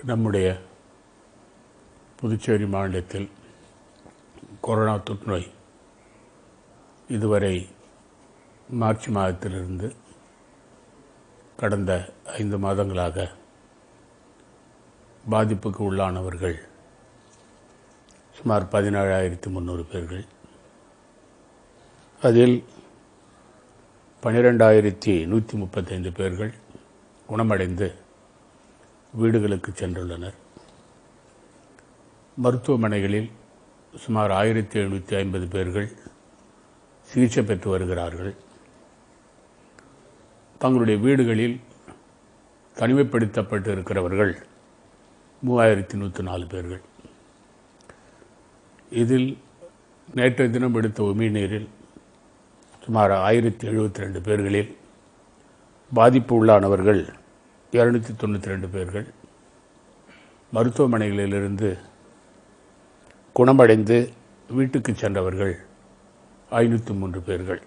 நம்முடைய புதுச்சேரி மாநிலத்தில் கொரோனா தொற்றுநோய் இதுவரை மார்ச் மாதத்திலிருந்து கடந்த ஐந்து மாதங்களாக பாதிப்புக்கு உள்ளானவர்கள் சுமார் பதினேழாயிரத்தி முந்நூறு பேர்கள் அதில் பன்னிரெண்டாயிரத்தி நூற்றி முப்பத்தைந்து பேர்கள் குணமடைந்து வீடுகளுக்கு சென்றுள்ளனர் மருத்துவமனைகளில் சுமார் ஆயிரத்தி எழுநூற்றி ஐம்பது பேர்கள் சிகிச்சை பெற்று வருகிறார்கள் தங்களுடைய வீடுகளில் தனிமைப்படுத்தப்பட்டு இருக்கிறவர்கள் மூவாயிரத்தி நூற்றி நாலு பேர்கள் இதில் நேற்றைய தினம் எடுத்த உமிழ்நீரில் சுமார் ஆயிரத்தி எழுபத்தி ரெண்டு பேர்களில் பாதிப்பு உள்ளானவர்கள் இரநூத்தி தொண்ணூற்றி ரெண்டு பேர்கள் மருத்துவமனைகளிலிருந்து குணமடைந்து வீட்டுக்கு சென்றவர்கள் ஐநூற்றி மூன்று பேர்கள்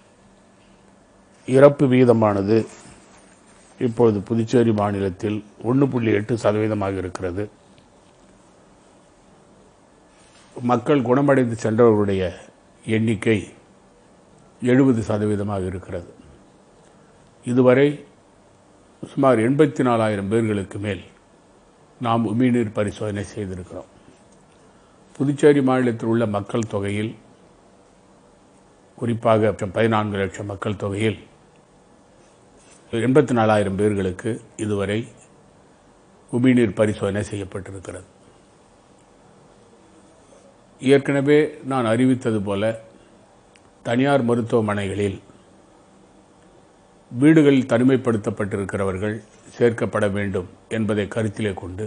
இறப்பு விகிதமானது இப்பொழுது புதுச்சேரி மாநிலத்தில் ஒன்று புள்ளி எட்டு சதவீதமாக இருக்கிறது மக்கள் குணமடைந்து சென்றவர்களுடைய எண்ணிக்கை எழுபது சதவீதமாக இருக்கிறது இதுவரை சுமார் எண்பத்தி நாலாயிரம் பேர்களுக்கு மேல் நாம் உமிழ்நீர் பரிசோதனை செய்திருக்கிறோம் புதுச்சேரி மாநிலத்தில் உள்ள மக்கள் தொகையில் குறிப்பாக பதினான்கு லட்சம் மக்கள் தொகையில் எண்பத்தி நாலாயிரம் பேர்களுக்கு இதுவரை உமிழ்நீர் பரிசோதனை செய்யப்பட்டிருக்கிறது ஏற்கனவே நான் அறிவித்தது போல தனியார் மருத்துவமனைகளில் வீடுகளில் தனிமைப்படுத்தப்பட்டிருக்கிறவர்கள் சேர்க்கப்பட வேண்டும் என்பதை கருத்திலே கொண்டு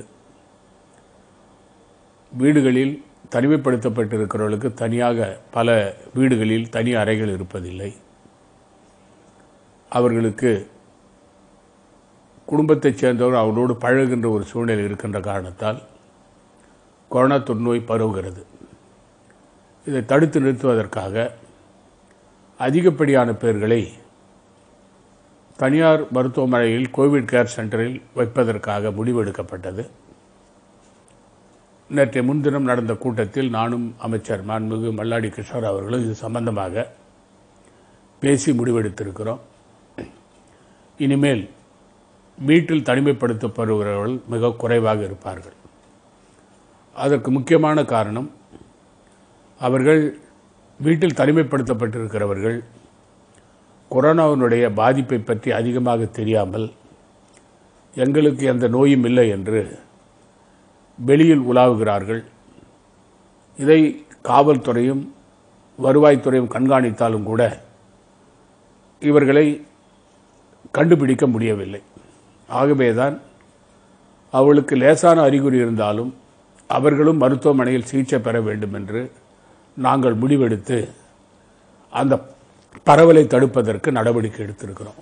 வீடுகளில் தனிமைப்படுத்தப்பட்டிருக்கிறவர்களுக்கு தனியாக பல வீடுகளில் தனி அறைகள் இருப்பதில்லை அவர்களுக்கு குடும்பத்தைச் சேர்ந்தவர் அவர்களோடு பழகுகின்ற ஒரு சூழ்நிலை இருக்கின்ற காரணத்தால் கொரோனா தொற்றுநோய் பரவுகிறது இதை தடுத்து நிறுத்துவதற்காக அதிகப்படியான பேர்களை தனியார் மருத்துவமனையில் கோவிட் கேர் சென்டரில் வைப்பதற்காக முடிவெடுக்கப்பட்டது நேற்றைய முன்தினம் நடந்த கூட்டத்தில் நானும் அமைச்சர் மாண்புமிகு மல்லாடி கிருஷ்ணர் அவர்களும் இது சம்பந்தமாக பேசி முடிவெடுத்திருக்கிறோம் இனிமேல் வீட்டில் தனிமைப்படுத்தப்படுகிறவர்கள் மிக குறைவாக இருப்பார்கள் அதற்கு முக்கியமான காரணம் அவர்கள் வீட்டில் தனிமைப்படுத்தப்பட்டிருக்கிறவர்கள் கொரோனாவினுடைய பாதிப்பை பற்றி அதிகமாக தெரியாமல் எங்களுக்கு எந்த நோயும் இல்லை என்று வெளியில் உலாவுகிறார்கள் இதை காவல்துறையும் வருவாய்த்துறையும் கண்காணித்தாலும் கூட இவர்களை கண்டுபிடிக்க முடியவில்லை ஆகவேதான் அவளுக்கு லேசான அறிகுறி இருந்தாலும் அவர்களும் மருத்துவமனையில் சிகிச்சை பெற வேண்டும் என்று நாங்கள் முடிவெடுத்து அந்த பரவலை தடுப்பதற்கு நடவடிக்கை எடுத்திருக்கிறோம்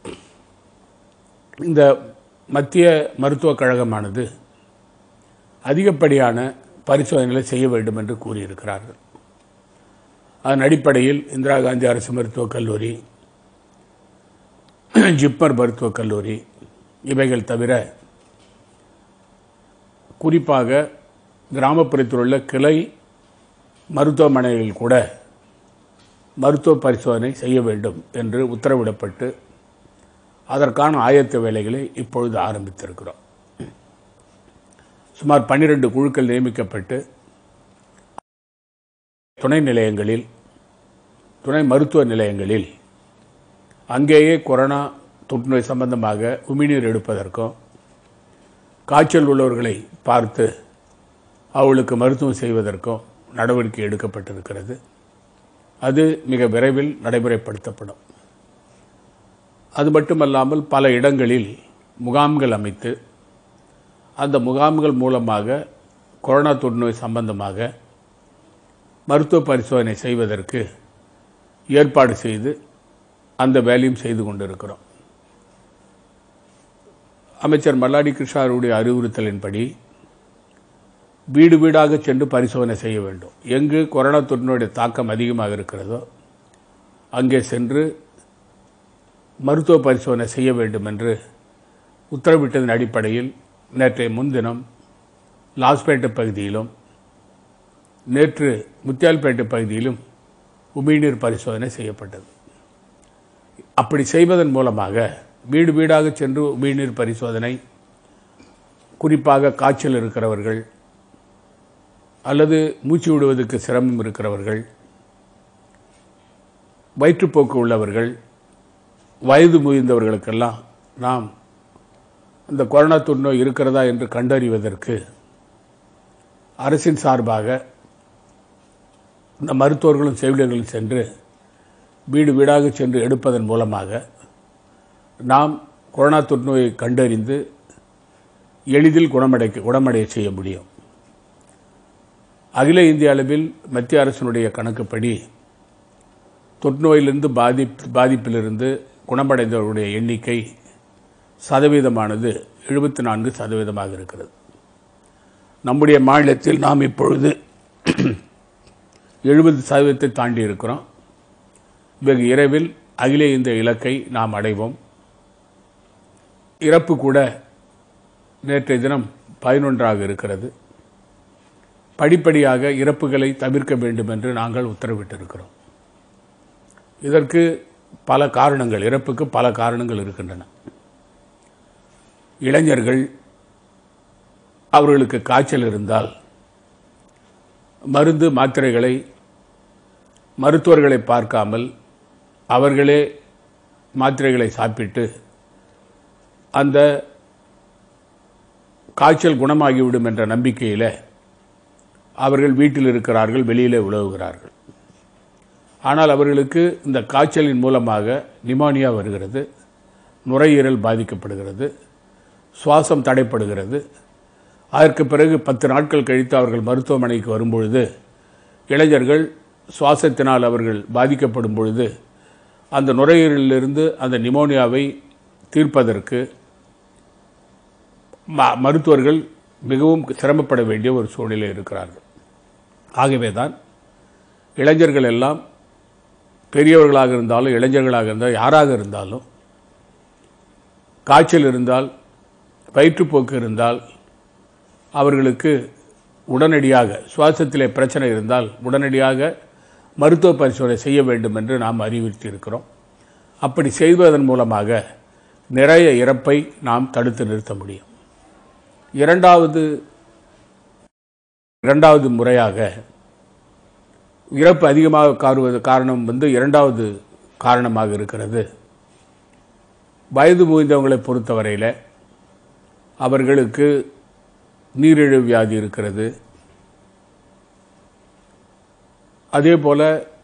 இந்த மத்திய மருத்துவக் கழகமானது அதிகப்படியான பரிசோதனைகளை செய்ய வேண்டும் என்று கூறியிருக்கிறார்கள் அதன் அடிப்படையில் இந்திரா காந்தி அரசு மருத்துவக் கல்லூரி ஜிப்மர் மருத்துவக் கல்லூரி இவைகள் தவிர குறிப்பாக கிராமப்புறத்தில் உள்ள கிளை மருத்துவமனைகளில் கூட மருத்துவ பரிசோதனை செய்ய வேண்டும் என்று உத்தரவிடப்பட்டு அதற்கான ஆயத்த வேலைகளை இப்பொழுது ஆரம்பித்திருக்கிறோம் சுமார் பன்னிரண்டு குழுக்கள் நியமிக்கப்பட்டு துணை நிலையங்களில் துணை மருத்துவ நிலையங்களில் அங்கேயே கொரோனா தொற்றுநோய் சம்பந்தமாக உமிழ்நீர் எடுப்பதற்கும் காய்ச்சல் உள்ளவர்களை பார்த்து அவளுக்கு மருத்துவம் செய்வதற்கும் நடவடிக்கை எடுக்கப்பட்டிருக்கிறது அது மிக விரைவில் நடைமுறைப்படுத்தப்படும் அது மட்டுமல்லாமல் பல இடங்களில் முகாம்கள் அமைத்து அந்த முகாம்கள் மூலமாக கொரோனா தொற்றுநோய் சம்பந்தமாக மருத்துவ பரிசோதனை செய்வதற்கு ஏற்பாடு செய்து அந்த வேலையும் செய்து கொண்டிருக்கிறோம் அமைச்சர் மல்லாடி கிருஷ்ணாருடைய அறிவுறுத்தலின்படி வீடு வீடாக சென்று பரிசோதனை செய்ய வேண்டும் எங்கு கொரோனா தொற்றினுடைய தாக்கம் அதிகமாக இருக்கிறதோ அங்கே சென்று மருத்துவ பரிசோதனை செய்ய வேண்டும் என்று உத்தரவிட்டதன் அடிப்படையில் நேற்றைய முன்தினம் லாஸ்பேட்டை பகுதியிலும் நேற்று முத்தியால்பேட்டை பகுதியிலும் உமிழ்நீர் பரிசோதனை செய்யப்பட்டது அப்படி செய்வதன் மூலமாக வீடு வீடாக சென்று உமிழ்நீர் பரிசோதனை குறிப்பாக காய்ச்சல் இருக்கிறவர்கள் அல்லது மூச்சு விடுவதற்கு சிரமம் இருக்கிறவர்கள் வயிற்றுப்போக்கு உள்ளவர்கள் வயது முதிர்ந்தவர்களுக்கெல்லாம் நாம் இந்த கொரோனா தொற்றுநோய் இருக்கிறதா என்று கண்டறிவதற்கு அரசின் சார்பாக இந்த மருத்துவர்களும் செவிலியர்களும் சென்று வீடு வீடாக சென்று எடுப்பதன் மூலமாக நாம் கொரோனா தொற்றுநோயை கண்டறிந்து எளிதில் குணமடைக்க குணமடைய செய்ய முடியும் அகில இந்திய அளவில் மத்திய அரசினுடைய கணக்குப்படி தொற்றுநோயிலிருந்து பாதி பாதிப்பிலிருந்து குணமடைந்தவர்களுடைய எண்ணிக்கை சதவீதமானது எழுபத்தி நான்கு சதவீதமாக இருக்கிறது நம்முடைய மாநிலத்தில் நாம் இப்பொழுது எழுபது சதவீதத்தை தாண்டி இருக்கிறோம் வெகு இரவில் அகில இந்த இலக்கை நாம் அடைவோம் இறப்பு கூட நேற்றைய தினம் பதினொன்றாக இருக்கிறது படிப்படியாக இறப்புகளை தவிர்க்க வேண்டும் என்று நாங்கள் உத்தரவிட்டிருக்கிறோம் இதற்கு பல காரணங்கள் இறப்புக்கு பல காரணங்கள் இருக்கின்றன இளைஞர்கள் அவர்களுக்கு காய்ச்சல் இருந்தால் மருந்து மாத்திரைகளை மருத்துவர்களை பார்க்காமல் அவர்களே மாத்திரைகளை சாப்பிட்டு அந்த காய்ச்சல் குணமாகிவிடும் என்ற நம்பிக்கையில் அவர்கள் வீட்டில் இருக்கிறார்கள் வெளியிலே உழவுகிறார்கள் ஆனால் அவர்களுக்கு இந்த காய்ச்சலின் மூலமாக நிமோனியா வருகிறது நுரையீரல் பாதிக்கப்படுகிறது சுவாசம் தடைப்படுகிறது அதற்கு பிறகு பத்து நாட்கள் கழித்து அவர்கள் மருத்துவமனைக்கு வரும்பொழுது இளைஞர்கள் சுவாசத்தினால் அவர்கள் பாதிக்கப்படும் பொழுது அந்த நுரையீரலிலிருந்து அந்த நிமோனியாவை தீர்ப்பதற்கு ம- மருத்துவர்கள் மிகவும் சிரமப்பட வேண்டிய ஒரு சூழ்நிலை இருக்கிறார்கள் ஆகவே தான் இளைஞர்கள் எல்லாம் பெரியவர்களாக இருந்தாலும் இளைஞர்களாக இருந்தால் யாராக இருந்தாலும் காய்ச்சல் இருந்தால் வயிற்றுப்போக்கு இருந்தால் அவர்களுக்கு உடனடியாக சுவாசத்திலே பிரச்சனை இருந்தால் உடனடியாக மருத்துவ பரிசோதனை செய்ய வேண்டும் என்று நாம் அறிவுறுத்தி இருக்கிறோம் அப்படி செய்வதன் மூலமாக நிறைய இறப்பை நாம் தடுத்து நிறுத்த முடியும் இரண்டாவது இரண்டாவது முறையாக இறப்பு அதிகமாக காருவது காரணம் வந்து இரண்டாவது காரணமாக இருக்கிறது வயது முதிர்ந்தவங்களை பொறுத்தவரையில் அவர்களுக்கு நீரிழிவு வியாதி இருக்கிறது அதே போல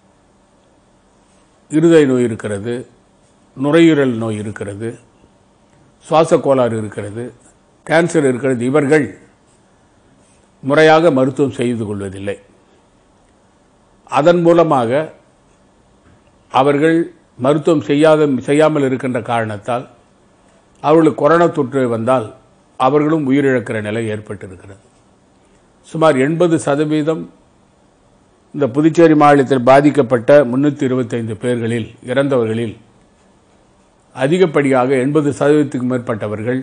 இருதய நோய் இருக்கிறது நுரையீரல் நோய் இருக்கிறது சுவாச கோளாறு இருக்கிறது கேன்சர் இருக்கிறது இவர்கள் முறையாக மருத்துவம் செய்து கொள்வதில்லை அதன் மூலமாக அவர்கள் மருத்துவம் செய்யாத செய்யாமல் இருக்கின்ற காரணத்தால் அவர்களுக்கு கொரோனா தொற்று வந்தால் அவர்களும் உயிரிழக்கிற நிலை ஏற்பட்டிருக்கிறது சுமார் எண்பது சதவீதம் இந்த புதுச்சேரி மாநிலத்தில் பாதிக்கப்பட்ட முன்னூற்றி இருபத்தைந்து பேர்களில் இறந்தவர்களில் அதிகப்படியாக எண்பது சதவீதத்துக்கு மேற்பட்டவர்கள்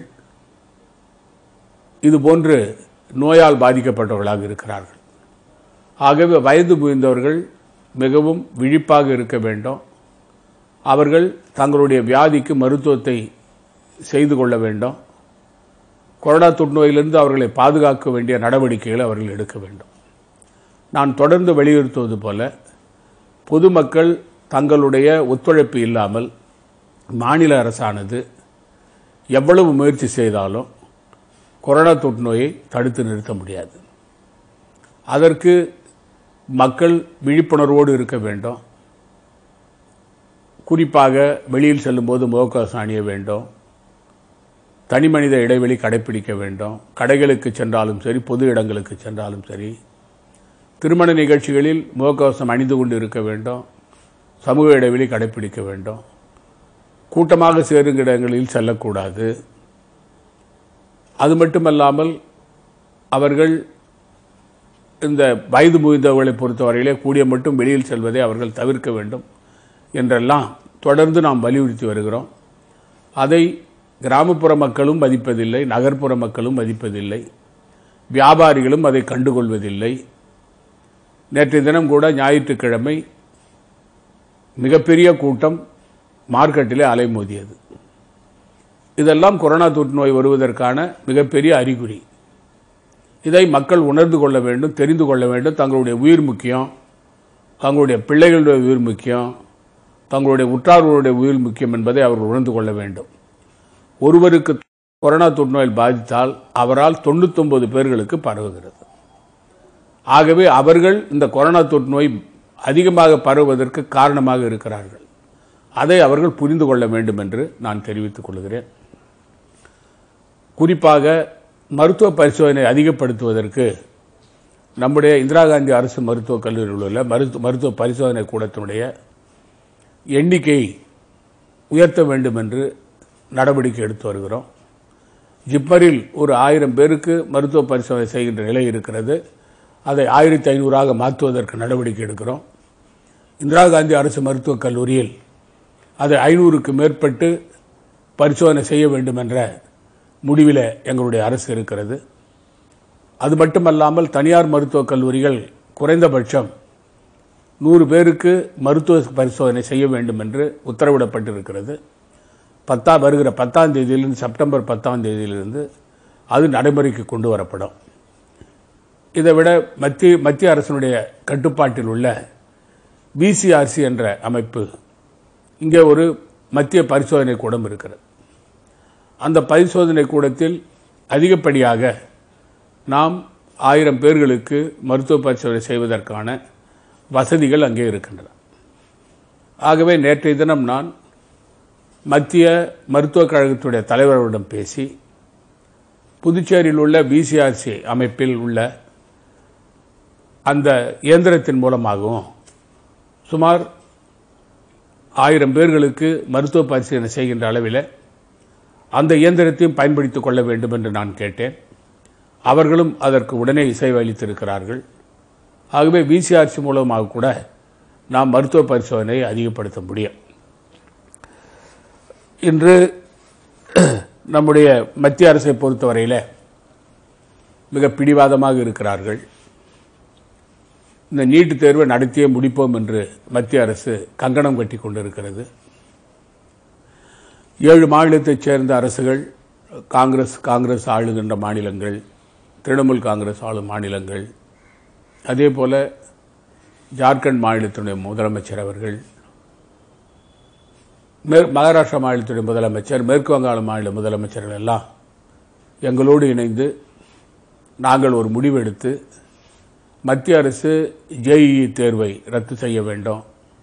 இதுபோன்று நோயால் பாதிக்கப்பட்டவர்களாக இருக்கிறார்கள் ஆகவே வயது முதிர்ந்தவர்கள் மிகவும் விழிப்பாக இருக்க வேண்டும் அவர்கள் தங்களுடைய வியாதிக்கு மருத்துவத்தை செய்து கொள்ள வேண்டும் கொரோனா தொற்றுநோயிலிருந்து அவர்களை பாதுகாக்க வேண்டிய நடவடிக்கைகளை அவர்கள் எடுக்க வேண்டும் நான் தொடர்ந்து வலியுறுத்துவது போல பொதுமக்கள் தங்களுடைய ஒத்துழைப்பு இல்லாமல் மாநில அரசானது எவ்வளவு முயற்சி செய்தாலும் கொரோனா தொற்றுநோயை தடுத்து நிறுத்த முடியாது அதற்கு மக்கள் விழிப்புணர்வோடு இருக்க வேண்டும் குறிப்பாக வெளியில் செல்லும்போது முகக்கவசம் அணிய வேண்டும் தனிமனித இடைவெளி கடைபிடிக்க வேண்டும் கடைகளுக்கு சென்றாலும் சரி பொது இடங்களுக்கு சென்றாலும் சரி திருமண நிகழ்ச்சிகளில் முகக்கவசம் அணிந்து கொண்டு இருக்க வேண்டும் சமூக இடைவெளி கடைபிடிக்க வேண்டும் கூட்டமாக சேரும் இடங்களில் செல்லக்கூடாது அது மட்டுமல்லாமல் அவர்கள் இந்த வயது முதிர்ந்தவர்களை பொறுத்தவரையிலே கூடிய மட்டும் வெளியில் செல்வதை அவர்கள் தவிர்க்க வேண்டும் என்றெல்லாம் தொடர்ந்து நாம் வலியுறுத்தி வருகிறோம் அதை கிராமப்புற மக்களும் மதிப்பதில்லை நகர்ப்புற மக்களும் மதிப்பதில்லை வியாபாரிகளும் அதை கண்டுகொள்வதில்லை நேற்றைய தினம் கூட ஞாயிற்றுக்கிழமை மிகப்பெரிய கூட்டம் மார்க்கெட்டிலே அலைமோதியது இதெல்லாம் கொரோனா தொற்று நோய் வருவதற்கான மிகப்பெரிய அறிகுறி இதை மக்கள் உணர்ந்து கொள்ள வேண்டும் தெரிந்து கொள்ள வேண்டும் தங்களுடைய உயிர் முக்கியம் தங்களுடைய பிள்ளைகளுடைய உயிர் முக்கியம் தங்களுடைய உற்றார்களுடைய உயிர் முக்கியம் என்பதை அவர்கள் உணர்ந்து கொள்ள வேண்டும் ஒருவருக்கு கொரோனா தொற்று நோயில் பாதித்தால் அவரால் தொண்ணூத்தொன்பது பேர்களுக்கு பரவுகிறது ஆகவே அவர்கள் இந்த கொரோனா தொற்று நோய் அதிகமாக பரவுவதற்கு காரணமாக இருக்கிறார்கள் அதை அவர்கள் புரிந்து கொள்ள வேண்டும் என்று நான் தெரிவித்துக் கொள்கிறேன் குறிப்பாக மருத்துவ பரிசோதனை அதிகப்படுத்துவதற்கு நம்முடைய இந்திரா காந்தி அரசு மருத்துவக் கல்லூரியில் உள்ள மருத்துவ மருத்துவ பரிசோதனை கூடத்தினுடைய எண்ணிக்கை உயர்த்த வேண்டும் என்று நடவடிக்கை எடுத்து வருகிறோம் ஜிப்மரில் ஒரு ஆயிரம் பேருக்கு மருத்துவ பரிசோதனை செய்கின்ற நிலை இருக்கிறது அதை ஆயிரத்தி ஐநூறாக மாற்றுவதற்கு நடவடிக்கை எடுக்கிறோம் இந்திரா காந்தி அரசு மருத்துவக் கல்லூரியில் அதை ஐநூறுக்கு மேற்பட்டு பரிசோதனை செய்ய வேண்டும் என்ற முடிவில் எங்களுடைய அரசு இருக்கிறது அது மட்டுமல்லாமல் தனியார் மருத்துவக் கல்லூரிகள் குறைந்தபட்சம் நூறு பேருக்கு மருத்துவ பரிசோதனை செய்ய வேண்டும் என்று உத்தரவிடப்பட்டிருக்கிறது பத்தாம் வருகிற பத்தாம் தேதியிலிருந்து செப்டம்பர் பத்தாம் தேதியிலிருந்து அது நடைமுறைக்கு கொண்டு வரப்படும் இதை விட மத்திய மத்திய அரசினுடைய கட்டுப்பாட்டில் உள்ள பிசிஆர்சி என்ற அமைப்பு இங்கே ஒரு மத்திய பரிசோதனை கூடம் இருக்கிறது அந்த பரிசோதனை கூடத்தில் அதிகப்படியாக நாம் ஆயிரம் பேர்களுக்கு மருத்துவ பரிசோதனை செய்வதற்கான வசதிகள் அங்கே இருக்கின்றன ஆகவே நேற்றைய தினம் நான் மத்திய மருத்துவக் கழகத்துடைய தலைவர்களிடம் பேசி புதுச்சேரியில் உள்ள பிசிஆர்சி அமைப்பில் உள்ள அந்த இயந்திரத்தின் மூலமாகவும் சுமார் ஆயிரம் பேர்களுக்கு மருத்துவ பரிசீலனை செய்கின்ற அளவில் அந்த இயந்திரத்தையும் பயன்படுத்திக் கொள்ள வேண்டும் என்று நான் கேட்டேன் அவர்களும் அதற்கு உடனே இசைவளித்திருக்கிறார்கள் ஆகவே பிசிஆர்சி மூலமாக கூட நாம் மருத்துவ பரிசோதனையை அதிகப்படுத்த முடியும் இன்று நம்முடைய மத்திய அரசை பொறுத்தவரையில் மிக பிடிவாதமாக இருக்கிறார்கள் இந்த நீட்டு தேர்வை நடத்தியே முடிப்போம் என்று மத்திய அரசு கங்கணம் கட்டி கொண்டிருக்கிறது ஏழு மாநிலத்தைச் சேர்ந்த அரசுகள் காங்கிரஸ் காங்கிரஸ் ஆளுகின்ற மாநிலங்கள் திரிணாமுல் காங்கிரஸ் ஆளும் மாநிலங்கள் அதே போல ஜார்க்கண்ட் மாநிலத்தினுடைய முதலமைச்சர் அவர்கள் மேற் மகாராஷ்டிரா மாநிலத்துடைய முதலமைச்சர் மேற்கு வங்காள மாநில முதலமைச்சர்கள் எல்லாம் எங்களோடு இணைந்து நாங்கள் ஒரு முடிவெடுத்து மத்திய அரசு ஜேஇஇ தேர்வை ரத்து செய்ய வேண்டும்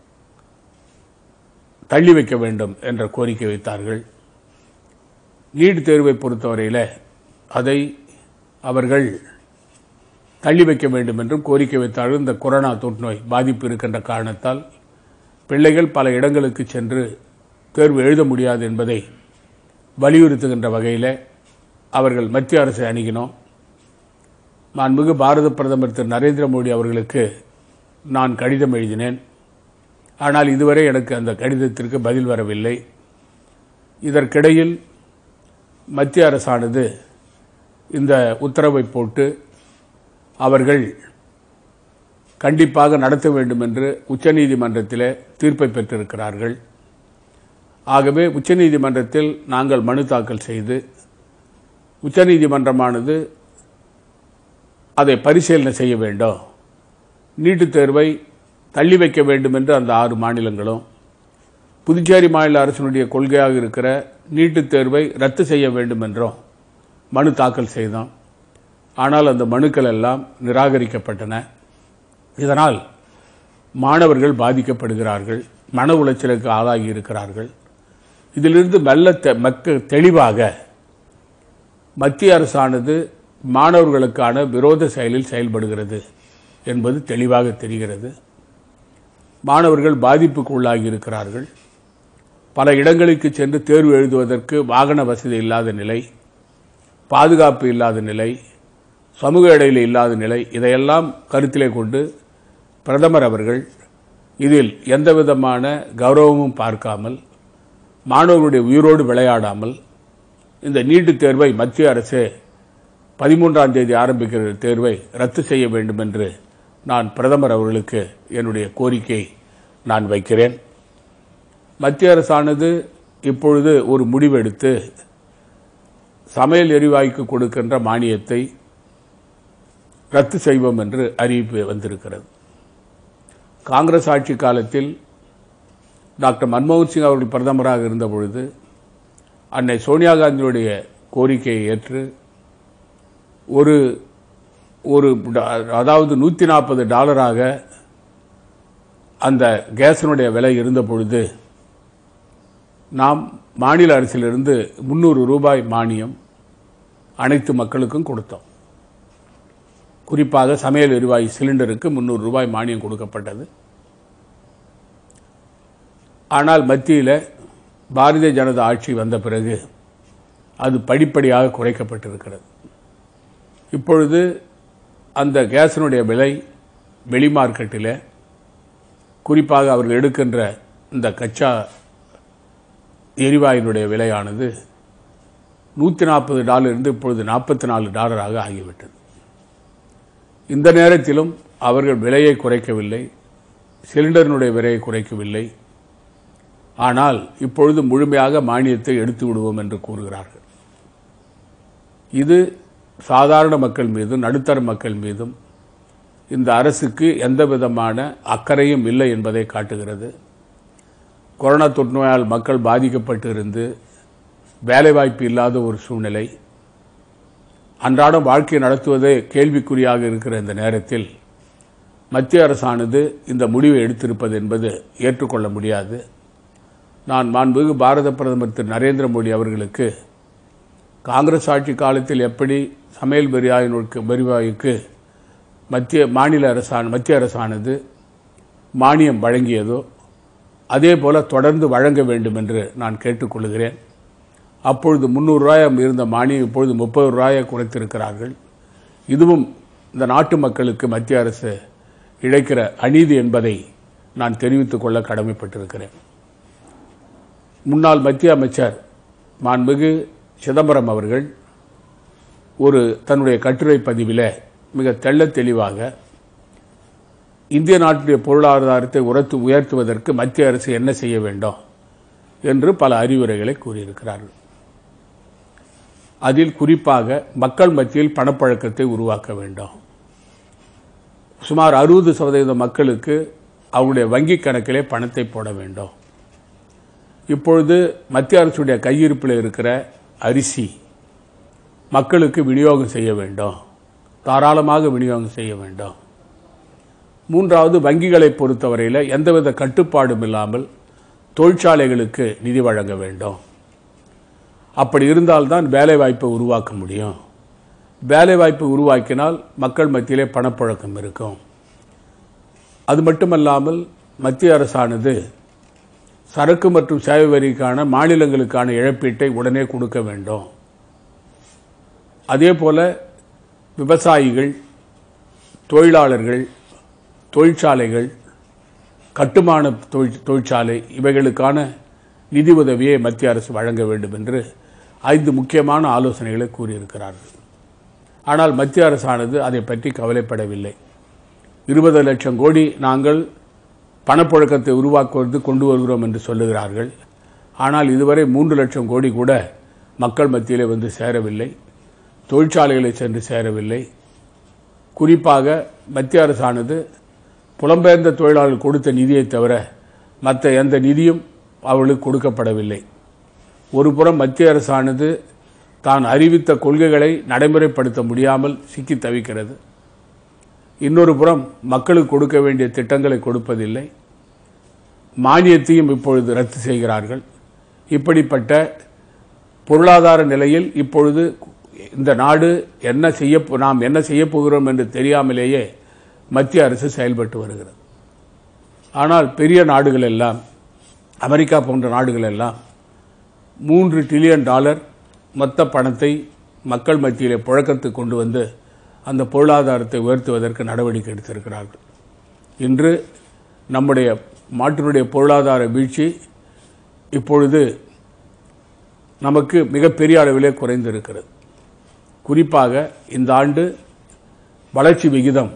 தள்ளி வைக்க வேண்டும் என்ற கோரிக்கை வைத்தார்கள் நீட் தேர்வை பொறுத்தவரையில் அதை அவர்கள் தள்ளி வைக்க வேண்டும் என்றும் கோரிக்கை வைத்தார்கள் இந்த கொரோனா தொற்று நோய் பாதிப்பு இருக்கின்ற காரணத்தால் பிள்ளைகள் பல இடங்களுக்கு சென்று தேர்வு எழுத முடியாது என்பதை வலியுறுத்துகின்ற வகையில் அவர்கள் மத்திய அரசை அணுகினோம் மாண்புமிகு பாரத பிரதமர் திரு நரேந்திர மோடி அவர்களுக்கு நான் கடிதம் எழுதினேன் ஆனால் இதுவரை எனக்கு அந்த கடிதத்திற்கு பதில் வரவில்லை இதற்கிடையில் மத்திய அரசானது இந்த உத்தரவை போட்டு அவர்கள் கண்டிப்பாக நடத்த வேண்டும் என்று உச்சநீதிமன்றத்தில் தீர்ப்பை பெற்றிருக்கிறார்கள் ஆகவே உச்சநீதிமன்றத்தில் நாங்கள் மனு தாக்கல் செய்து உச்சநீதிமன்றமானது அதை பரிசீலனை செய்ய வேண்டும் நீட்டுத் தேர்வை தள்ளி வைக்க வேண்டும் என்று அந்த ஆறு மாநிலங்களும் புதுச்சேரி மாநில அரசினுடைய கொள்கையாக இருக்கிற நீட்டுத் தேர்வை ரத்து செய்ய வேண்டும் என்றும் மனு தாக்கல் செய்தோம் ஆனால் அந்த மனுக்கள் எல்லாம் நிராகரிக்கப்பட்டன இதனால் மாணவர்கள் பாதிக்கப்படுகிறார்கள் மன உளைச்சலுக்கு ஆளாகி இருக்கிறார்கள் இதிலிருந்து மெல்ல தெ- மக்க தெளிவாக மத்திய அரசானது மாணவர்களுக்கான விரோத செயலில் செயல்படுகிறது என்பது தெளிவாக தெரிகிறது மாணவர்கள் பாதிப்புக்கு உள்ளாகி இருக்கிறார்கள் பல இடங்களுக்கு சென்று தேர்வு எழுதுவதற்கு வாகன வசதி இல்லாத நிலை பாதுகாப்பு இல்லாத நிலை சமூக இடையில் இல்லாத நிலை இதையெல்லாம் கருத்திலே கொண்டு பிரதமர் அவர்கள் இதில் எந்தவிதமான கௌரவமும் பார்க்காமல் மாணவர்களுடைய உயிரோடு விளையாடாமல் இந்த நீட்டுத் தேர்வை மத்திய அரசு பதிமூன்றாம் தேதி ஆரம்பிக்கிற தேர்வை ரத்து செய்ய வேண்டும் என்று நான் பிரதமர் அவர்களுக்கு என்னுடைய கோரிக்கை நான் வைக்கிறேன் மத்திய அரசானது இப்பொழுது ஒரு முடிவெடுத்து சமையல் எரிவாயுக்கு கொடுக்கின்ற மானியத்தை ரத்து செய்வோம் என்று அறிவிப்பு வந்திருக்கிறது காங்கிரஸ் ஆட்சி காலத்தில் டாக்டர் மன்மோகன் சிங் அவர்கள் பிரதமராக இருந்த பொழுது அன்னை சோனியா காந்தியுடைய கோரிக்கையை ஏற்று ஒரு ஒரு ட- அதாவது நூற்றி நாற்பது டாலராக அந்த கேஸினுடைய விலை இருந்த பொழுது நாம் மாநில அரசிலிருந்து முந்நூறு ரூபாய் மானியம் அனைத்து மக்களுக்கும் கொடுத்தோம் குறிப்பாக சமையல் எரிவாயு சிலிண்டருக்கு முந்நூறு ரூபாய் மானியம் கொடுக்கப்பட்டது ஆனால் மத்தியில் பாரதிய ஜனதா ஆட்சி வந்த பிறகு அது படிப்படியாக குறைக்கப்பட்டிருக்கிறது இப்பொழுது அந்த கேஸினுடைய விலை வெளி மார்க்கெட்டில் குறிப்பாக அவர்கள் எடுக்கின்ற இந்த கச்சா எரிவாயுனுடைய விலையானது நூற்றி நாற்பது டாலர் இருந்து இப்பொழுது நாற்பத்தி நாலு டாலராக ஆகிவிட்டது இந்த நேரத்திலும் அவர்கள் விலையை குறைக்கவில்லை சிலிண்டரினுடைய விலையை குறைக்கவில்லை ஆனால் இப்பொழுது முழுமையாக மானியத்தை எடுத்து விடுவோம் என்று கூறுகிறார்கள் இது சாதாரண மக்கள் மீதும் நடுத்தர மக்கள் மீதும் இந்த அரசுக்கு எந்த விதமான அக்கறையும் இல்லை என்பதை காட்டுகிறது கொரோனா தொற்று நோயால் மக்கள் பாதிக்கப்பட்டு இருந்து வேலைவாய்ப்பு இல்லாத ஒரு சூழ்நிலை அன்றாடம் வாழ்க்கை நடத்துவதே கேள்விக்குறியாக இருக்கிற இந்த நேரத்தில் மத்திய அரசானது இந்த முடிவை எடுத்திருப்பது என்பது ஏற்றுக்கொள்ள முடியாது நான் மாண்புமிகு பாரத பிரதமர் திரு நரேந்திர மோடி அவர்களுக்கு காங்கிரஸ் ஆட்சி காலத்தில் எப்படி சமையல் பெரியாயினுக்கு பெரிவாயுக்கு மத்திய மாநில அரசான மத்திய அரசானது மானியம் வழங்கியதோ அதே போல தொடர்ந்து வழங்க வேண்டும் என்று நான் கேட்டுக்கொள்கிறேன் அப்பொழுது முந்நூறு ரூபாயம் இருந்த மானியம் இப்பொழுது முப்பது ரூபாயை குறைத்திருக்கிறார்கள் இதுவும் இந்த நாட்டு மக்களுக்கு மத்திய அரசு இழைக்கிற அநீதி என்பதை நான் தெரிவித்துக் கொள்ள கடமைப்பட்டிருக்கிறேன் முன்னாள் மத்திய அமைச்சர் மாண்புமிகு சிதம்பரம் அவர்கள் ஒரு தன்னுடைய கட்டுரை பதிவில் மிக தெள்ளத் தெளிவாக இந்திய நாட்டுடைய பொருளாதாரத்தை உரத்து உயர்த்துவதற்கு மத்திய அரசு என்ன செய்ய வேண்டும் என்று பல அறிவுரைகளை கூறியிருக்கிறார்கள் அதில் குறிப்பாக மக்கள் மத்தியில் பணப்பழக்கத்தை உருவாக்க வேண்டும் சுமார் அறுபது சதவீத மக்களுக்கு அவருடைய வங்கி கணக்கிலே பணத்தை போட வேண்டும் இப்பொழுது மத்திய அரசுடைய கையிருப்பில் இருக்கிற அரிசி மக்களுக்கு விநியோகம் செய்ய வேண்டும் தாராளமாக விநியோகம் செய்ய வேண்டும் மூன்றாவது வங்கிகளை பொறுத்தவரையில் எந்தவித கட்டுப்பாடும் இல்லாமல் தொழிற்சாலைகளுக்கு நிதி வழங்க வேண்டும் அப்படி இருந்தால்தான் வேலைவாய்ப்பை உருவாக்க முடியும் வேலைவாய்ப்பை உருவாக்கினால் மக்கள் மத்தியிலே பணப்புழக்கம் இருக்கும் அது மட்டுமல்லாமல் மத்திய அரசானது சரக்கு மற்றும் சேவை வரிக்கான மாநிலங்களுக்கான இழப்பீட்டை உடனே கொடுக்க வேண்டும் அதே போல விவசாயிகள் தொழிலாளர்கள் தொழிற்சாலைகள் கட்டுமான தொழிற் தொழிற்சாலை இவைகளுக்கான நிதி உதவியை மத்திய அரசு வழங்க வேண்டும் என்று ஐந்து முக்கியமான ஆலோசனைகளை கூறியிருக்கிறார்கள் ஆனால் மத்திய அரசானது அதை பற்றி கவலைப்படவில்லை இருபது லட்சம் கோடி நாங்கள் பணப்புழக்கத்தை உருவாக்குவது கொண்டு வருகிறோம் என்று சொல்லுகிறார்கள் ஆனால் இதுவரை மூன்று லட்சம் கோடி கூட மக்கள் மத்தியிலே வந்து சேரவில்லை தொழிற்சாலைகளை சென்று சேரவில்லை குறிப்பாக மத்திய அரசானது புலம்பெயர்ந்த தொழிலாளர்கள் கொடுத்த நிதியை தவிர மற்ற எந்த நிதியும் அவர்களுக்கு கொடுக்கப்படவில்லை ஒரு புறம் மத்திய அரசானது தான் அறிவித்த கொள்கைகளை நடைமுறைப்படுத்த முடியாமல் சிக்கி தவிக்கிறது இன்னொரு புறம் மக்களுக்கு கொடுக்க வேண்டிய திட்டங்களை கொடுப்பதில்லை மானியத்தையும் இப்பொழுது ரத்து செய்கிறார்கள் இப்படிப்பட்ட பொருளாதார நிலையில் இப்பொழுது இந்த நாடு என்ன செய்ய நாம் என்ன செய்ய போகிறோம் என்று தெரியாமலேயே மத்திய அரசு செயல்பட்டு வருகிறது ஆனால் பெரிய நாடுகள் எல்லாம் அமெரிக்கா போன்ற நாடுகள் எல்லாம் மூன்று டிரில்லியன் டாலர் மொத்த பணத்தை மக்கள் மத்தியிலே புழக்கத்துக்கு கொண்டு வந்து அந்த பொருளாதாரத்தை உயர்த்துவதற்கு நடவடிக்கை எடுத்திருக்கிறார்கள் இன்று நம்முடைய நாட்டினுடைய பொருளாதார வீழ்ச்சி இப்பொழுது நமக்கு மிகப்பெரிய அளவிலே குறைந்திருக்கிறது குறிப்பாக இந்த ஆண்டு வளர்ச்சி விகிதம்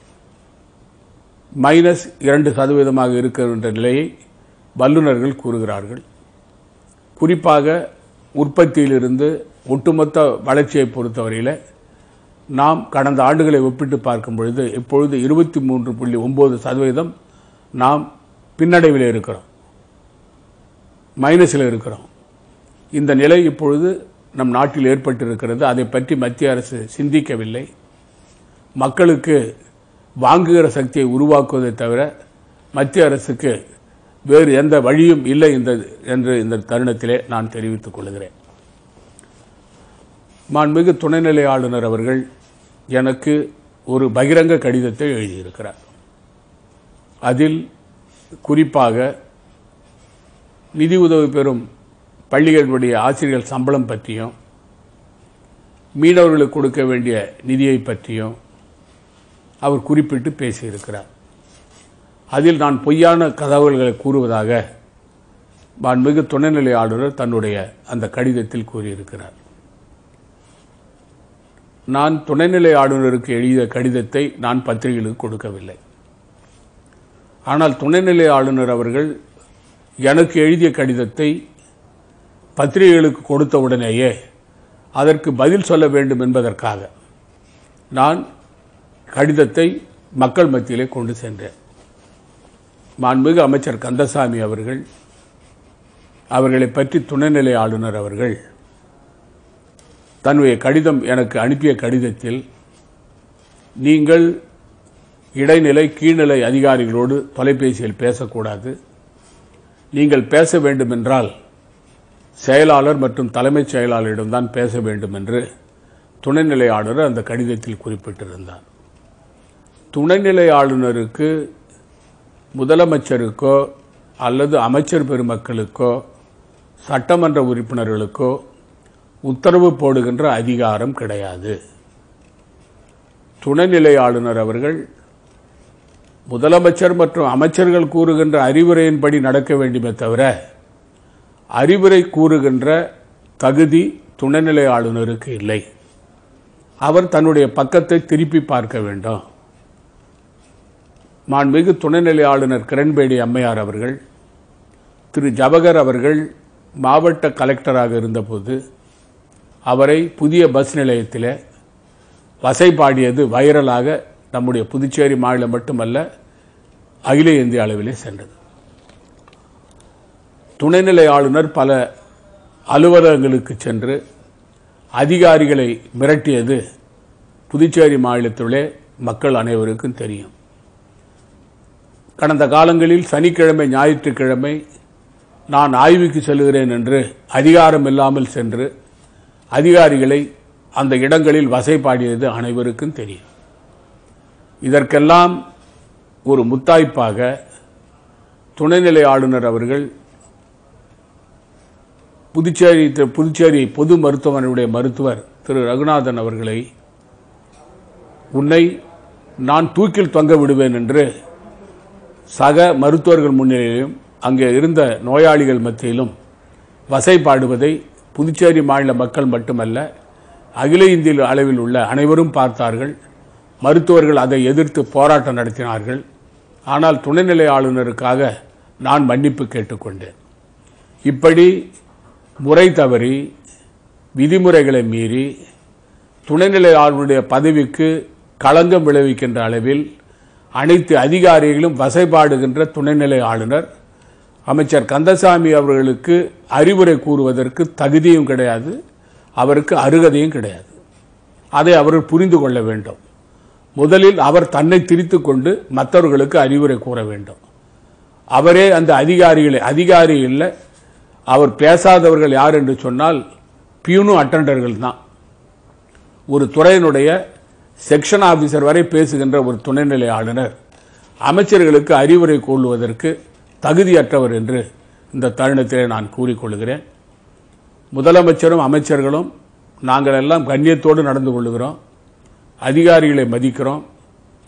மைனஸ் இரண்டு சதவீதமாக இருக்கின்ற நிலையை வல்லுநர்கள் கூறுகிறார்கள் குறிப்பாக உற்பத்தியிலிருந்து ஒட்டுமொத்த வளர்ச்சியை பொறுத்தவரையில் நாம் கடந்த ஆண்டுகளை ஒப்பிட்டு பார்க்கும் பொழுது இப்பொழுது இருபத்தி மூன்று புள்ளி ஒன்பது சதவீதம் நாம் பின்னடைவில் இருக்கிறோம் மைனஸில் இருக்கிறோம் இந்த நிலை இப்பொழுது நம் நாட்டில் ஏற்பட்டிருக்கிறது அதை பற்றி மத்திய அரசு சிந்திக்கவில்லை மக்களுக்கு வாங்குகிற சக்தியை உருவாக்குவதை தவிர மத்திய அரசுக்கு வேறு எந்த வழியும் இல்லை இந்த என்று இந்த தருணத்திலே நான் தெரிவித்துக் கொள்கிறேன் மாண்புமிகு துணைநிலை ஆளுநர் அவர்கள் எனக்கு ஒரு பகிரங்க கடிதத்தை எழுதியிருக்கிறார் அதில் குறிப்பாக நிதி உதவி பெறும் பள்ளிகளுடைய ஆசிரியர்கள் சம்பளம் பற்றியும் மீனவர்களுக்கு கொடுக்க வேண்டிய நிதியை பற்றியும் அவர் குறிப்பிட்டு பேசியிருக்கிறார் அதில் நான் பொய்யான தகவல்களை கூறுவதாக மாண்புமிகு துணைநிலை ஆளுநர் தன்னுடைய அந்த கடிதத்தில் கூறியிருக்கிறார் நான் துணைநிலை ஆளுநருக்கு எழுதிய கடிதத்தை நான் பத்திரிகைகளுக்கு கொடுக்கவில்லை ஆனால் துணைநிலை ஆளுநர் அவர்கள் எனக்கு எழுதிய கடிதத்தை பத்திரிகைகளுக்கு கொடுத்த உடனேயே அதற்கு பதில் சொல்ல வேண்டும் என்பதற்காக நான் கடிதத்தை மக்கள் மத்தியிலே கொண்டு சென்றேன் மாண்புமிகு அமைச்சர் கந்தசாமி அவர்கள் அவர்களை பற்றி துணைநிலை ஆளுநர் அவர்கள் தன்னுடைய கடிதம் எனக்கு அனுப்பிய கடிதத்தில் நீங்கள் இடைநிலை கீழ்நிலை அதிகாரிகளோடு தொலைபேசியில் பேசக்கூடாது நீங்கள் பேச வேண்டுமென்றால் செயலாளர் மற்றும் தலைமைச் செயலாளரிடம்தான் பேச வேண்டும் என்று துணைநிலை ஆளுநர் அந்த கடிதத்தில் குறிப்பிட்டிருந்தார் துணைநிலை ஆளுநருக்கு முதலமைச்சருக்கோ அல்லது அமைச்சர் பெருமக்களுக்கோ சட்டமன்ற உறுப்பினர்களுக்கோ உத்தரவு போடுகின்ற அதிகாரம் கிடையாது துணைநிலை ஆளுநர் அவர்கள் முதலமைச்சர் மற்றும் அமைச்சர்கள் கூறுகின்ற அறிவுரையின்படி நடக்க வேண்டுமே தவிர அறிவுரை கூறுகின்ற தகுதி துணைநிலை ஆளுநருக்கு இல்லை அவர் தன்னுடைய பக்கத்தை திருப்பி பார்க்க வேண்டும் மாண்புமிகு துணைநிலை ஆளுநர் கிரண்பேடி அம்மையார் அவர்கள் திரு ஜவகர் அவர்கள் மாவட்ட கலெக்டராக இருந்தபோது அவரை புதிய பஸ் நிலையத்தில் வசைபாடியது வைரலாக நம்முடைய புதுச்சேரி மாநிலம் மட்டுமல்ல அகில இந்திய அளவிலே சென்றது துணைநிலை ஆளுநர் பல அலுவலகங்களுக்கு சென்று அதிகாரிகளை மிரட்டியது புதுச்சேரி மாநிலத்திலே மக்கள் அனைவருக்கும் தெரியும் கடந்த காலங்களில் சனிக்கிழமை ஞாயிற்றுக்கிழமை நான் ஆய்வுக்கு செல்கிறேன் என்று அதிகாரம் இல்லாமல் சென்று அதிகாரிகளை அந்த இடங்களில் வசைபாடியது அனைவருக்கும் தெரியும் இதற்கெல்லாம் ஒரு முத்தாய்ப்பாக துணைநிலை ஆளுநர் அவர்கள் புதுச்சேரி புதுச்சேரி பொது மருத்துவமனையுடைய மருத்துவர் திரு ரகுநாதன் அவர்களை உன்னை நான் தூக்கில் தொங்க விடுவேன் என்று சக மருத்துவர்கள் முன்னிலையிலும் அங்கே இருந்த நோயாளிகள் மத்தியிலும் வசைபாடுவதை புதுச்சேரி மாநில மக்கள் மட்டுமல்ல அகில இந்திய அளவில் உள்ள அனைவரும் பார்த்தார்கள் மருத்துவர்கள் அதை எதிர்த்து போராட்டம் நடத்தினார்கள் ஆனால் துணைநிலை ஆளுநருக்காக நான் மன்னிப்பு கேட்டுக்கொண்டேன் இப்படி முறை தவறி விதிமுறைகளை மீறி துணைநிலை ஆளுநருடைய பதவிக்கு களங்கம் விளைவிக்கின்ற அளவில் அனைத்து அதிகாரிகளும் வசைபாடுகின்ற துணைநிலை ஆளுநர் அமைச்சர் கந்தசாமி அவர்களுக்கு அறிவுரை கூறுவதற்கு தகுதியும் கிடையாது அவருக்கு அருகதையும் கிடையாது அதை அவர் புரிந்து கொள்ள வேண்டும் முதலில் அவர் தன்னை திரித்து கொண்டு மற்றவர்களுக்கு அறிவுரை கூற வேண்டும் அவரே அந்த அதிகாரிகளை அதிகாரி இல்லை அவர் பேசாதவர்கள் யார் என்று சொன்னால் பியூனும் அட்டண்டர்கள் தான் ஒரு துறையினுடைய செக்ஷன் ஆபீசர் வரை பேசுகின்ற ஒரு துணைநிலை ஆளுநர் அமைச்சர்களுக்கு அறிவுரை கொள்வதற்கு தகுதியற்றவர் என்று இந்த தருணத்திலே நான் கூறிக்கொள்கிறேன் முதலமைச்சரும் அமைச்சர்களும் நாங்கள் எல்லாம் கண்ணியத்தோடு நடந்து கொள்கிறோம் அதிகாரிகளை மதிக்கிறோம்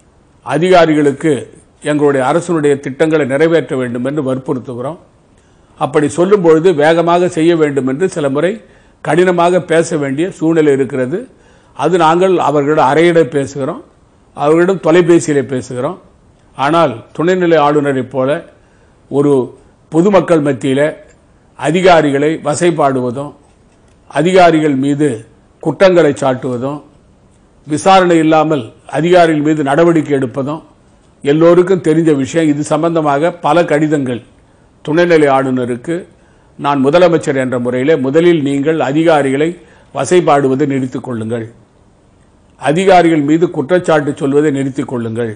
அதிகாரிகளுக்கு எங்களுடைய அரசனுடைய திட்டங்களை நிறைவேற்ற வேண்டும் என்று வற்புறுத்துகிறோம் அப்படி சொல்லும் பொழுது வேகமாக செய்ய வேண்டும் என்று சில முறை கடினமாக பேச வேண்டிய சூழ்நிலை இருக்கிறது அது நாங்கள் அவர்களிடம் அறையிட பேசுகிறோம் அவர்களிடம் தொலைபேசியிலே பேசுகிறோம் ஆனால் துணைநிலை ஆளுநரைப் போல ஒரு பொதுமக்கள் மத்தியில் அதிகாரிகளை வசைபாடுவதும் அதிகாரிகள் மீது குற்றங்களை சாட்டுவதும் விசாரணை இல்லாமல் அதிகாரிகள் மீது நடவடிக்கை எடுப்பதும் எல்லோருக்கும் தெரிந்த விஷயம் இது சம்பந்தமாக பல கடிதங்கள் துணைநிலை ஆளுநருக்கு நான் முதலமைச்சர் என்ற முறையிலே முதலில் நீங்கள் அதிகாரிகளை வசைபாடுவதை நிறுத்திக் கொள்ளுங்கள் அதிகாரிகள் மீது குற்றச்சாட்டு சொல்வதை நிறுத்திக் கொள்ளுங்கள்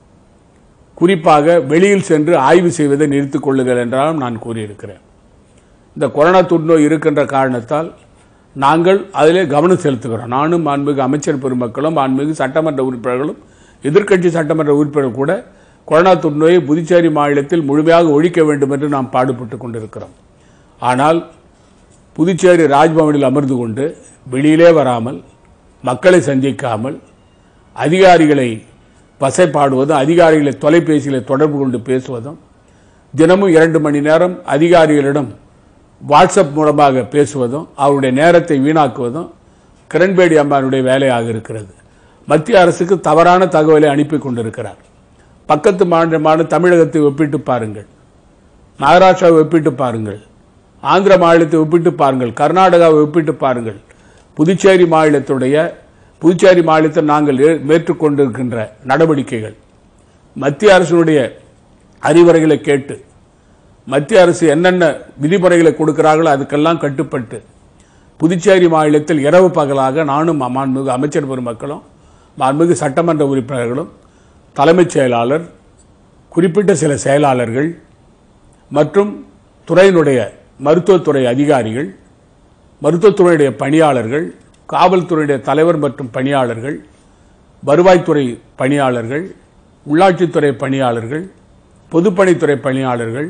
குறிப்பாக வெளியில் சென்று ஆய்வு செய்வதை நிறுத்திக் கொள்ளுங்கள் என்றாலும் நான் கூறியிருக்கிறேன் இந்த கொரோனா தொற்றுநோய் இருக்கின்ற காரணத்தால் நாங்கள் அதிலே கவனம் செலுத்துகிறோம் நானும் மாண்புமிகு அமைச்சர் பெருமக்களும் மாண்புமிகு சட்டமன்ற உறுப்பினர்களும் எதிர்க்கட்சி சட்டமன்ற உறுப்பினர்கள் கூட கொரோனா தொற்றுநோயை புதுச்சேரி மாநிலத்தில் முழுமையாக ஒழிக்க வேண்டும் என்று நாம் பாடுபட்டு கொண்டிருக்கிறோம் ஆனால் புதுச்சேரி ராஜ்பவனில் அமர்ந்து கொண்டு வெளியிலே வராமல் மக்களை சந்திக்காமல் அதிகாரிகளை வசைப்பாடுவதும் அதிகாரிகளை தொலைபேசியில் தொடர்பு கொண்டு பேசுவதும் தினமும் இரண்டு மணி நேரம் அதிகாரிகளிடம் வாட்ஸ்அப் மூலமாக பேசுவதும் அவருடைய நேரத்தை வீணாக்குவதும் கிரண்பேடி அம்மானுடைய வேலையாக இருக்கிறது மத்திய அரசுக்கு தவறான தகவலை அனுப்பி கொண்டிருக்கிறார் பக்கத்து மாநிலமான தமிழகத்தை ஒப்பிட்டு பாருங்கள் மகாராஷ்டிராவை ஒப்பிட்டு பாருங்கள் ஆந்திர மாநிலத்தை ஒப்பிட்டு பாருங்கள் கர்நாடகாவை ஒப்பிட்டு பாருங்கள் புதுச்சேரி மாநிலத்துடைய புதுச்சேரி மாநிலத்தில் நாங்கள் ஏ- மேற்கொண்டிருக்கின்ற நடவடிக்கைகள் மத்திய அரசினுடைய அறிவுரைகளை கேட்டு மத்திய அரசு என்னென்ன விதிமுறைகளை கொடுக்கிறார்களோ அதுக்கெல்லாம் கட்டுப்பட்டு புதுச்சேரி மாநிலத்தில் இரவு பகலாக நானும் மாண்புமிகு அமைச்சர் பெருமக்களும் மாண்புமிகு சட்டமன்ற உறுப்பினர்களும் தலைமைச் செயலாளர் குறிப்பிட்ட சில செயலாளர்கள் மற்றும் துறையினுடைய மருத்துவத்துறை அதிகாரிகள் மருத்துவத்துறையுடைய பணியாளர்கள் காவல்துறையுடைய தலைவர் மற்றும் பணியாளர்கள் வருவாய்த்துறை பணியாளர்கள் உள்ளாட்சித்துறை பணியாளர்கள் பொதுப்பணித்துறை பணியாளர்கள்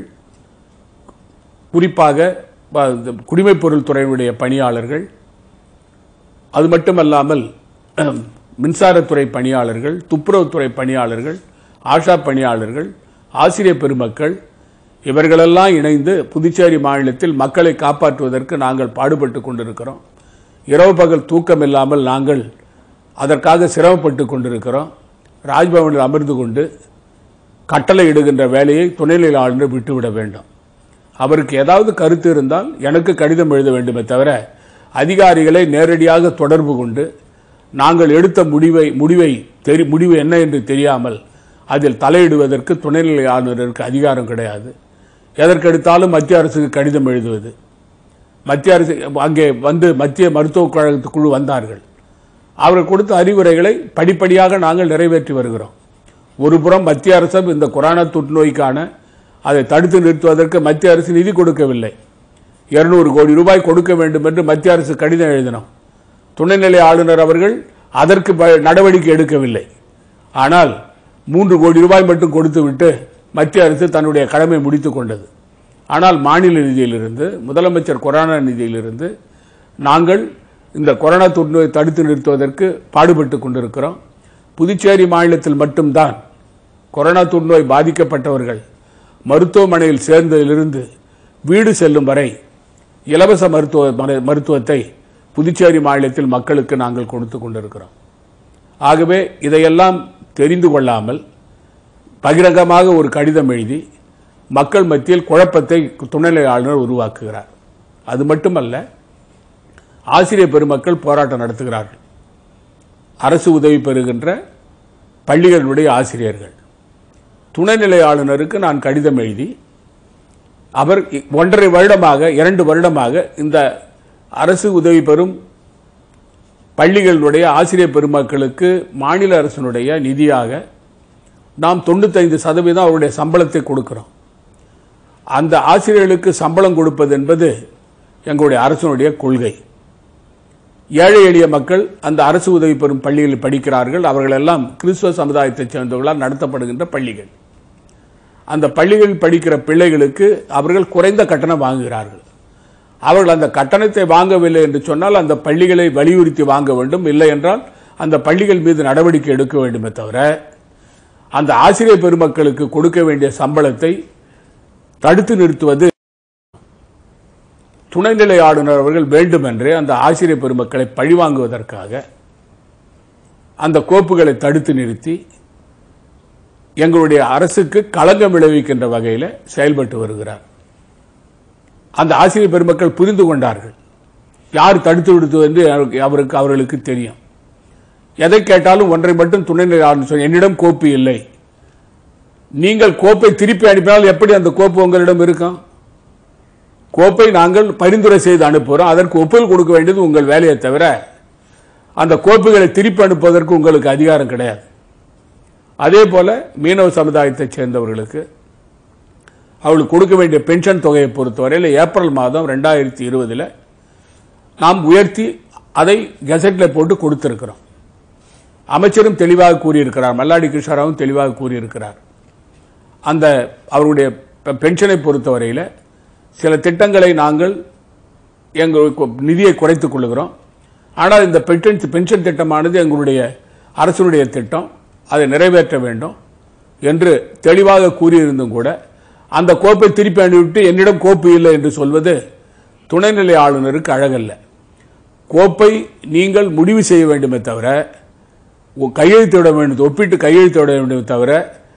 குறிப்பாக ப- இந்த குடிமைப் பொருள் துறையினுடைய பணியாளர்கள் அது மட்டுமல்லாமல் அஹ், மின்சாரத்துறை பணியாளர்கள் துப்புரவுத்துறை பணியாளர்கள் ஆஷா பணியாளர்கள் ஆசிரியர் பெருமக்கள் இவர்களெல்லாம் இணைந்து புதுச்சேரி மாநிலத்தில் மக்களை காப்பாற்றுவதற்கு நாங்கள் பாடுபட்டு கொண்டிருக்கிறோம் இரவு பகல் தூக்கம் இல்லாமல் நாங்கள் அதற்காக சிரமப்பட்டு கொண்டிருக்கிறோம் ராஜ்பவனில் அமர்ந்து கொண்டு கட்டளை இடுகின்ற வேலையை துணைநிலை ஆளுநர் விட்டுவிட வேண்டும் அவருக்கு ஏதாவது கருத்து இருந்தால் எனக்கு கடிதம் எழுத வேண்டுமே தவிர அதிகாரிகளை நேரடியாக தொடர்பு கொண்டு நாங்கள் எடுத்த முடிவை முடிவை தெரி முடிவு என்ன என்று தெரியாமல் அதில் தலையிடுவதற்கு துணைநிலை ஆளுநருக்கு அதிகாரம் கிடையாது எதற்கெடுத்தாலும் மத்திய அரசுக்கு கடிதம் எழுதுவது மத்திய அரசு அங்கே வந்து மத்திய மருத்துவக் கழகத்து குழு வந்தார்கள் அவர்கள் கொடுத்த அறிவுரைகளை படிப்படியாக நாங்கள் நிறைவேற்றி வருகிறோம் ஒருபுறம் மத்திய அரசும் இந்த கொரோனா தொற்று நோய்க்கான அதை தடுத்து நிறுத்துவதற்கு மத்திய அரசு நிதி கொடுக்கவில்லை இருநூறு கோடி ரூபாய் கொடுக்க வேண்டும் என்று மத்திய அரசு கடிதம் எழுதினோம் துணைநிலை ஆளுநர் அவர்கள் அதற்கு ப- நடவடிக்கை எடுக்கவில்லை ஆனால் மூன்று கோடி ரூபாய் மட்டும் கொடுத்துவிட்டு மத்திய அரசு தன்னுடைய கடமை முடித்துக் கொண்டது ஆனால் மாநில நிதியிலிருந்து முதலமைச்சர் கொரோனா நிதியிலிருந்து நாங்கள் இந்த கொரோனா தொற்றுநோயை தடுத்து நிறுத்துவதற்கு பாடுபட்டு கொண்டிருக்கிறோம் புதுச்சேரி மாநிலத்தில் மட்டும்தான் கொரோனா தொற்றுநோய் பாதிக்கப்பட்டவர்கள் மருத்துவமனையில் சேர்ந்ததிலிருந்து வீடு செல்லும் வரை இலவச மருத்துவ மரு- மருத்துவத்தை புதுச்சேரி மாநிலத்தில் மக்களுக்கு நாங்கள் கொடுத்து கொண்டிருக்கிறோம் ஆகவே இதையெல்லாம் தெரிந்து கொள்ளாமல் பகிரங்கமாக ஒரு கடிதம் எழுதி மக்கள் மத்தியில் குழப்பத்தை துணைநிலை ஆளுநர் உருவாக்குகிறார் அது மட்டுமல்ல ஆசிரியர் பெருமக்கள் போராட்டம் நடத்துகிறார்கள் அரசு உதவி பெறுகின்ற பள்ளிகளுடைய ஆசிரியர்கள் துணைநிலை ஆளுநருக்கு நான் கடிதம் எழுதி அவர் இ- ஒன்றரை வருடமாக இரண்டு வருடமாக இந்த அரசு உதவி பெறும் பள்ளிகளுடைய ஆசிரியர் பெருமக்களுக்கு மாநில அரசினுடைய நிதியாக நாம் தொண்ணூத்தைந்து சதவீதம் அவருடைய சம்பளத்தை கொடுக்கிறோம் அந்த ஆசிரியர்களுக்கு சம்பளம் கொடுப்பது என்பது எங்களுடைய அரசினுடைய கொள்கை ஏழை எளிய மக்கள் அந்த அரசு உதவி பெறும் பள்ளிகளில் படிக்கிறார்கள் அவர்கள் எல்லாம் கிறிஸ்துவ சமுதாயத்தைச் சேர்ந்தவர்களால் நடத்தப்படுகின்ற பள்ளிகள் அந்த பள்ளிகளில் படிக்கிற பிள்ளைகளுக்கு அவர்கள் குறைந்த கட்டணம் வாங்குகிறார்கள் அவர்கள் அந்த கட்டணத்தை வாங்கவில்லை என்று சொன்னால் அந்த பள்ளிகளை வலியுறுத்தி வாங்க வேண்டும் இல்லை என்றால் அந்த பள்ளிகள் மீது நடவடிக்கை எடுக்க வேண்டுமே தவிர அந்த ஆசிரியர் பெருமக்களுக்கு கொடுக்க வேண்டிய சம்பளத்தை தடுத்து நிறுத்துவது துணைநிலை ஆளுநர் அவர்கள் வேண்டுமென்றே அந்த ஆசிரியர் பெருமக்களை பழிவாங்குவதற்காக அந்த கோப்புகளை தடுத்து நிறுத்தி எங்களுடைய அரசுக்கு களங்கம் விளைவிக்கின்ற வகையில் செயல்பட்டு வருகிறார் அந்த ஆசிரியர் பெருமக்கள் புரிந்து கொண்டார்கள் யார் தடுத்து விடுத்து என்று அவருக்கு- அவருக்கு அவர்களுக்கு தெரியும் எதை கேட்டாலும் ஒன்றை மட்டும் துணைநிலை ஆளுநர் சொல் என்னிடம் கோப்பு இல்லை நீங்கள் கோப்பை திருப்பி அனுப்பினால் எப்படி அந்த கோப்பு உங்களிடம் இருக்கும் கோப்பை நாங்கள் பரிந்துரை செய்து அனுப்புகிறோம் அதற்கு ஒப்புதல் கொடுக்க வேண்டியது உங்கள் வேலையை தவிர அந்த கோப்புகளை திருப்பி அனுப்புவதற்கு உங்களுக்கு அதிகாரம் கிடையாது அதே போல மீனவ சமுதாயத்தைச் சேர்ந்தவர்களுக்கு அவளுக்கு கொடுக்க வேண்டிய பென்ஷன் தொகையை பொறுத்தவரையில் ஏப்ரல் மாதம் ரெண்டாயிரத்தி இருபதில் நாம் உயர்த்தி அதை கெசட்டில் போட்டு கொடுத்திருக்கிறோம் அமைச்சரும் தெளிவாக கூறியிருக்கிறார் மல்லாடி கிருஷ்ணராவும் தெளிவாக கூறியிருக்கிறார் அந்த அவருடைய பெ- பென்ஷனை பொறுத்தவரையில் சில திட்டங்களை நாங்கள் எங்கள் நிதியை குறைத்துக் கொள்கிறோம் ஆனால் இந்த பென்ஷன் பென்ஷன் திட்டமானது எங்களுடைய அரசுடைய திட்டம் அதை நிறைவேற்ற வேண்டும் என்று தெளிவாக கூறியிருந்தும் கூட அந்த கோப்பை திருப்பி அனுப்பிவிட்டு என்னிடம் கோப்பு இல்லை என்று சொல்வது துணைநிலை ஆளுநருக்கு அழகல்ல கோப்பை நீங்கள் முடிவு செய்ய வேண்டுமே தவிர உ- கையெழுத்திட வேண்டும் ஒப்பிட்டு கையெழுத்திட வேண்டுமே தவிர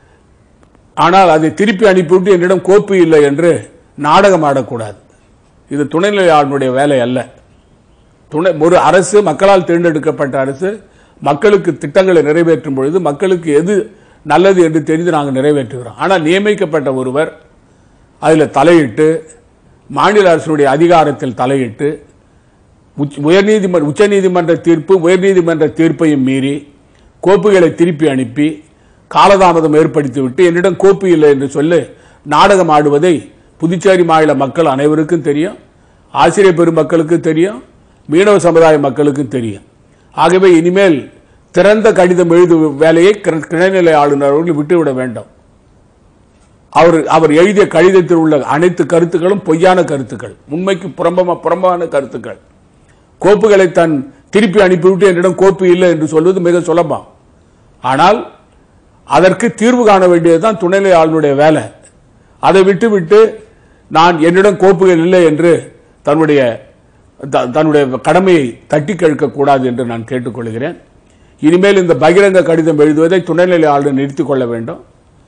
ஆனால் அதை திருப்பி அனுப்பிவிட்டு என்னிடம் கோப்பு இல்லை என்று நாடகம் ஆடக்கூடாது இது துணைநிலை ஆளுநருடைய வேலை அல்ல துணை ஒரு அரசு மக்களால் தேர்ந்தெடுக்கப்பட்ட அரசு மக்களுக்கு திட்டங்களை நிறைவேற்றும் பொழுது மக்களுக்கு எது நல்லது என்று தெரிந்து நாங்கள் நிறைவேற்றுகிறோம் ஆனால் நியமிக்கப்பட்ட ஒருவர் அதில் தலையிட்டு மாநில அரசுடைய அதிகாரத்தில் தலையிட்டு உச்ச- உயர்நீதிமன்ற உச்சநீதிமன்ற தீர்ப்பு உயர்நீதிமன்ற தீர்ப்பையும் மீறி கோப்புகளை திருப்பி அனுப்பி காலதாமதம் ஏற்படுத்திவிட்டு என்னிடம் கோப்பு இல்லை என்று சொல்லி நாடகம் ஆடுவதை புதுச்சேரி மாநில மக்கள் அனைவருக்கும் தெரியும் ஆசிரியர் பெருமக்களுக்கு தெரியும் மீனவ சமுதாய மக்களுக்கும் தெரியும் ஆகவே இனிமேல் திறந்த கடிதம் எழுதும் வேலையை கிர- கிணைநிலை ஆளுநர் அவர்கள் விட்டுவிட வேண்டும் அவர் அவர் எழுதிய கடிதத்தில் உள்ள அனைத்து கருத்துக்களும் பொய்யான கருத்துக்கள் உண்மைக்கு புறம்பமா புறம்பான கருத்துக்கள் கோப்புகளை தன் திருப்பி அனுப்பிவிட்டு என்னிடம் கோப்பு இல்லை என்று சொல்வது மிக சுலபம் ஆனால் அதற்கு தீர்வு காண வேண்டியதுதான் துணைநிலை ஆளுநருடைய வேலை அதை விட்டுவிட்டு நான் என்னிடம் கோப்புகள் இல்லை என்று தன்னுடைய த- தன்னுடைய கடமையை தட்டி கழிக்கக்கூடாது என்று நான் கேட்டுக்கொள்கிறேன் இனிமேல் இந்த பகிரங்க கடிதம் எழுதுவதை துணைநிலை ஆளுநர் நிறுத்திக் கொள்ள வேண்டும்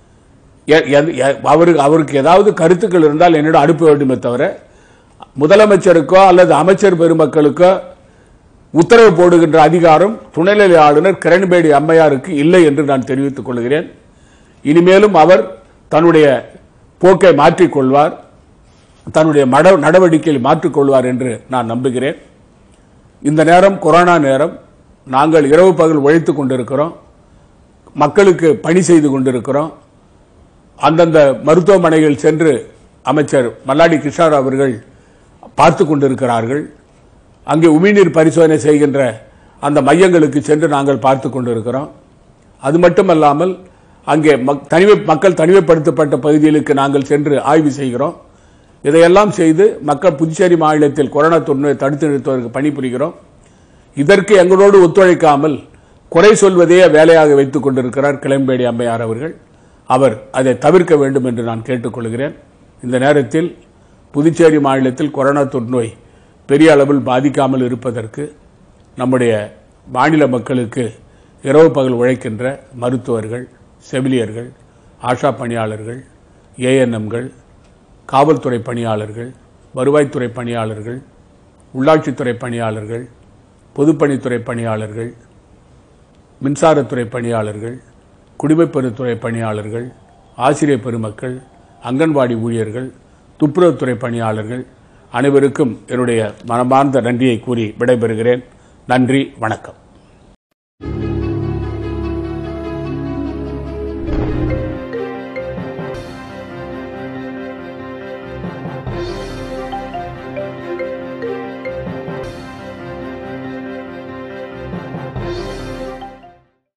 எ- எது- எ- அவருக்கு அவருக்கு ஏதாவது கருத்துக்கள் இருந்தால் என்னிடம் அனுப்ப வேண்டுமே தவிர முதலமைச்சருக்கோ அல்லது அமைச்சர் பெருமக்களுக்கோ உத்தரவு போடுகின்ற அதிகாரம் துணைநிலை ஆளுநர் கிரண்பேடி அம்மையாருக்கு இல்லை என்று நான் தெரிவித்துக் கொள்கிறேன் இனிமேலும் அவர் தன்னுடைய போக்கை மாற்றிக்கொள்வார் தன்னுடைய மட நடவடிக்கையில் மாற்றிக்கொள்வார் என்று நான் நம்புகிறேன் இந்த நேரம் கொரோனா நேரம் நாங்கள் இரவு பகல் உழைத்துக் கொண்டிருக்கிறோம் மக்களுக்கு பணி செய்து கொண்டிருக்கிறோம் அந்தந்த மருத்துவமனைகள் சென்று அமைச்சர் மல்லாடி கிருஷ்ணாராவ் அவர்கள் பார்த்து கொண்டிருக்கிறார்கள் அங்கே உமிழ்நீர் பரிசோதனை செய்கின்ற அந்த மையங்களுக்கு சென்று நாங்கள் பார்த்து கொண்டிருக்கிறோம் அது மட்டுமல்லாமல் அங்கே மக்- தனிமை மக்கள் தனிமைப்படுத்தப்பட்ட பகுதிகளுக்கு நாங்கள் சென்று ஆய்வு செய்கிறோம் இதையெல்லாம் செய்து மக்கள் புதுச்சேரி மாநிலத்தில் கொரோனா தொற்றை தடுத்து நிறுத்துவதற்கு பணிபுரிகிறோம் இதற்கு எங்களோடு ஒத்துழைக்காமல் குறை சொல்வதையே வேலையாக வைத்துக் கொண்டிருக்கிறார் கிளம்பேடி அம்மையார் அவர்கள் அவர் அதை தவிர்க்க வேண்டும் என்று நான் கேட்டுக்கொள்கிறேன் இந்த நேரத்தில் புதுச்சேரி மாநிலத்தில் கொரோனா தொற்றுநோய் பெரிய அளவில் பாதிக்காமல் இருப்பதற்கு நம்முடைய மாநில மக்களுக்கு இரவு பகல் உழைக்கின்ற மருத்துவர்கள் செவிலியர்கள் ஆஷா பணியாளர்கள் ஏஎன்எம்கள் காவல்துறை பணியாளர்கள் வருவாய்த்துறை பணியாளர்கள் உள்ளாட்சித்துறை பணியாளர்கள் பொதுப்பணித்துறை பணியாளர்கள் மின்சாரத்துறை பணியாளர்கள் குடிமைப்பொருட்துறை பணியாளர்கள் ஆசிரியர் பெருமக்கள் அங்கன்வாடி ஊழியர்கள் துப்புரவுத்துறை பணியாளர்கள் அனைவருக்கும் என்னுடைய மனமார்ந்த நன்றியை கூறி விடைபெறுகிறேன் நன்றி வணக்கம்